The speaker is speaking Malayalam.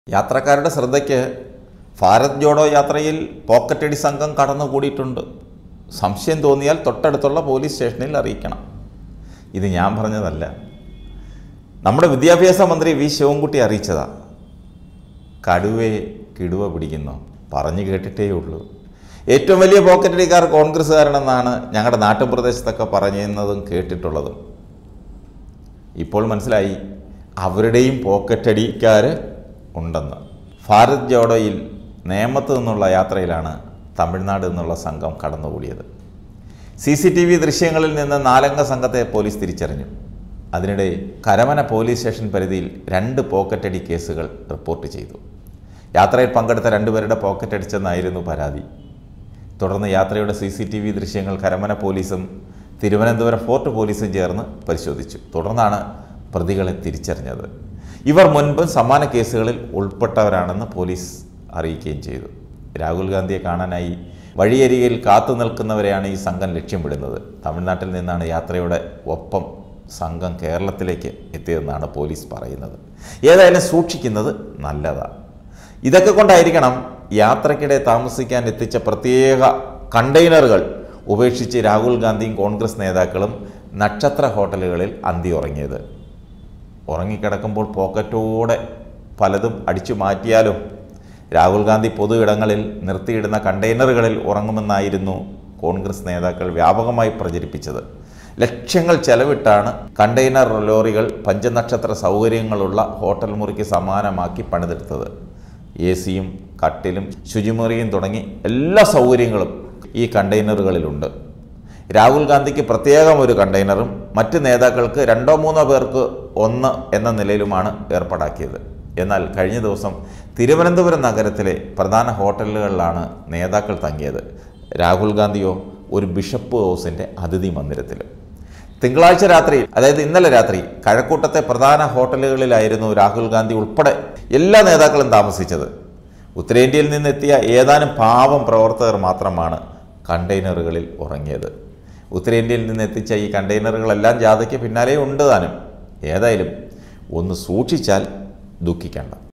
യാത്രക്കാരുടെ ശ്രദ്ധയ്ക്ക് ഭാരത് ജോഡോ യാത്രയിൽ പോക്കറ്റടി സംഘം കടന്നുകൂടിയിട്ടുണ്ട് സംശയം തോന്നിയാൽ തൊട്ടടുത്തുള്ള പോലീസ് സ്റ്റേഷനിൽ അറിയിക്കണം ഇത് ഞാൻ പറഞ്ഞതല്ല നമ്മുടെ വിദ്യാഭ്യാസ മന്ത്രി വി ശിവൻകുട്ടി അറിയിച്ചതാ കടുവയെ കിടുവ പിടിക്കുന്നു പറഞ്ഞു കേട്ടിട്ടേ ഉള്ളൂ ഏറ്റവും വലിയ പോക്കറ്റടിക്കാർ കോൺഗ്രസ്സുകാരനെന്നാണ് ഞങ്ങളുടെ നാട്ടുപ്രദേശത്തൊക്കെ പറഞ്ഞിരുന്നതും കേട്ടിട്ടുള്ളതും ഇപ്പോൾ മനസ്സിലായി അവരുടെയും പോക്കറ്റടിക്കാർ ഉണ്ടെന്ന് ഭാരത് ജോഡോയിൽ നേമത്ത് നിന്നുള്ള യാത്രയിലാണ് തമിഴ്നാട് നിന്നുള്ള സംഘം കടന്നുകൂടിയത് സി സി ടി വി ദൃശ്യങ്ങളിൽ നിന്ന് നാലംഗ സംഘത്തെ പോലീസ് തിരിച്ചറിഞ്ഞു അതിനിടെ കരമന പോലീസ് സ്റ്റേഷൻ പരിധിയിൽ രണ്ട് പോക്കറ്റടി കേസുകൾ റിപ്പോർട്ട് ചെയ്തു യാത്രയിൽ പങ്കെടുത്ത രണ്ടുപേരുടെ പോക്കറ്റടിച്ചെന്നായിരുന്നു പരാതി തുടർന്ന് യാത്രയുടെ സി സി ടി വി ദൃശ്യങ്ങൾ കരമന പോലീസും തിരുവനന്തപുരം ഫോർട്ട് പോലീസും ചേർന്ന് പരിശോധിച്ചു തുടർന്നാണ് പ്രതികളെ തിരിച്ചറിഞ്ഞത് ഇവർ മുൻപ് സമാന കേസുകളിൽ ഉൾപ്പെട്ടവരാണെന്ന് പോലീസ് അറിയിക്കുകയും ചെയ്തു രാഹുൽ ഗാന്ധിയെ കാണാനായി വഴിയരികിൽ കാത്തു നിൽക്കുന്നവരെയാണ് ഈ സംഘം ലക്ഷ്യമിടുന്നത് തമിഴ്നാട്ടിൽ നിന്നാണ് യാത്രയുടെ ഒപ്പം സംഘം കേരളത്തിലേക്ക് എത്തിയതെന്നാണ് പോലീസ് പറയുന്നത് ഏതായാലും സൂക്ഷിക്കുന്നത് നല്ലതാണ് ഇതൊക്കെ കൊണ്ടായിരിക്കണം യാത്രക്കിടെ താമസിക്കാൻ എത്തിച്ച പ്രത്യേക കണ്ടെയ്നറുകൾ ഉപേക്ഷിച്ച് രാഹുൽ ഗാന്ധിയും കോൺഗ്രസ് നേതാക്കളും നക്ഷത്ര ഹോട്ടലുകളിൽ അന്തി ഉറങ്ങിയത് ഉറങ്ങിക്കിടക്കുമ്പോൾ പോക്കറ്റോടെ പലതും അടിച്ചു മാറ്റിയാലും രാഹുൽ ഗാന്ധി പൊതു ഇടങ്ങളിൽ നിർത്തിയിടുന്ന കണ്ടെയ്നറുകളിൽ ഉറങ്ങുമെന്നായിരുന്നു കോൺഗ്രസ് നേതാക്കൾ വ്യാപകമായി പ്രചരിപ്പിച്ചത് ലക്ഷങ്ങൾ ചെലവിട്ടാണ് കണ്ടെയ്നർ ലോറികൾ പഞ്ചനക്ഷത്ര സൗകര്യങ്ങളുള്ള ഹോട്ടൽ മുറിക്ക് സമാനമാക്കി പണിതെടുത്തത് എ സിയും കട്ടിലും ശുചിമുറിയും തുടങ്ങി എല്ലാ സൗകര്യങ്ങളും ഈ കണ്ടെയ്നറുകളിലുണ്ട് രാഹുൽ ഗാന്ധിക്ക് പ്രത്യേകം ഒരു കണ്ടെയ്നറും മറ്റ് നേതാക്കൾക്ക് രണ്ടോ മൂന്നോ പേർക്ക് ഒന്ന് എന്ന നിലയിലുമാണ് ഏർപ്പാടാക്കിയത് എന്നാൽ കഴിഞ്ഞ ദിവസം തിരുവനന്തപുരം നഗരത്തിലെ പ്രധാന ഹോട്ടലുകളിലാണ് നേതാക്കൾ തങ്ങിയത് രാഹുൽ ഗാന്ധിയോ ഒരു ബിഷപ്പ് ഹൗസിൻ്റെ അതിഥി മന്ദിരത്തിൽ തിങ്കളാഴ്ച രാത്രി അതായത് ഇന്നലെ രാത്രി കഴക്കൂട്ടത്തെ പ്രധാന ഹോട്ടലുകളിലായിരുന്നു രാഹുൽ ഗാന്ധി ഉൾപ്പെടെ എല്ലാ നേതാക്കളും താമസിച്ചത് ഉത്തരേന്ത്യയിൽ നിന്നെത്തിയ ഏതാനും പാവം പ്രവർത്തകർ മാത്രമാണ് കണ്ടെയ്നറുകളിൽ ഉറങ്ങിയത് ഉത്തരേന്ത്യയിൽ നിന്ന് എത്തിച്ച ഈ കണ്ടെയ്നറുകളെല്ലാം ജാഥയ്ക്ക് പിന്നാലെ ഉണ്ട് താനും ഏതായാലും ഒന്ന് സൂക്ഷിച്ചാൽ ദുഃഖിക്കേണ്ട